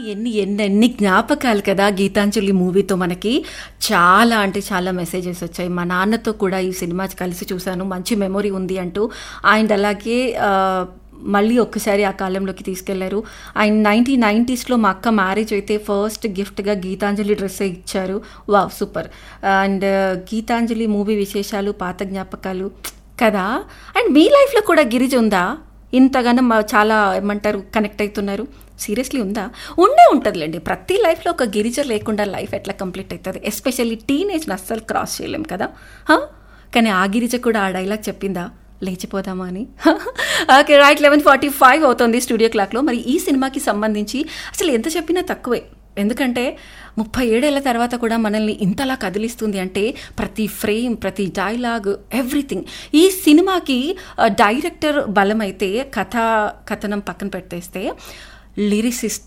ఎన్ని ఎన్ని ఎన్ని జ్ఞాపకాలు కదా గీతాంజలి మూవీతో మనకి చాలా అంటే చాలా మెసేజెస్ వచ్చాయి మా నాన్నతో కూడా ఈ సినిమా కలిసి చూశాను మంచి మెమొరీ ఉంది అంటూ అండ్ అలాగే ఆ, మళ్ళీ ఒక్కసారి ఆ కాలంలోకి తీసుకెళ్లారు అండ్ నైన్టీన్ నైంటీస్లో మా అక్క మ్యారేజ్ అయితే ఫస్ట్ గిఫ్ట్గా గీతాంజలి డ్రెస్సే ఇచ్చారు wow super and Gitanjali movie విశేషాలు పాత జ్ఞాపకాలు కదా అండ్ మీ లైఫ్లో కూడా గిరిజ ఉందా ఇంతగానో మా చాలా ఏమంటారు కనెక్ట్ అవుతున్నారు సీరియస్లీ ఉందా ఉండే ఉంటుందిలేండి ప్రతి లైఫ్లో ఒక గిరిజ లేకుండా లైఫ్ ఎట్లా కంప్లీట్ అవుతుంది ఎస్పెషల్లీ టీనేజ్ని అస్సలు క్రాస్ చేయలేం కదా హా? కానీ ఆ గిరిజ కూడా ఆ డైలాగ్ చెప్పిందా లేచిపోదామా అని okay right eleven forty five అవుతుంది స్టూడియో క్లాక్లో మరి ఈ సినిమాకి సంబంధించి అసలు ఎంత చెప్పినా తక్కువే ఎందుకంటే ముప్పై ఏడేళ్ల తర్వాత కూడా మనల్ని ఇంతలా కదిలిస్తుంది అంటే ప్రతి ఫ్రేమ్ ప్రతి డైలాగ్ ఎవ్రీథింగ్ ఈ సినిమాకి ఆ, డైరెక్టర్ బలమైతే కథా కథనం పక్కన పెట్టేస్తే లిరిసిస్ట్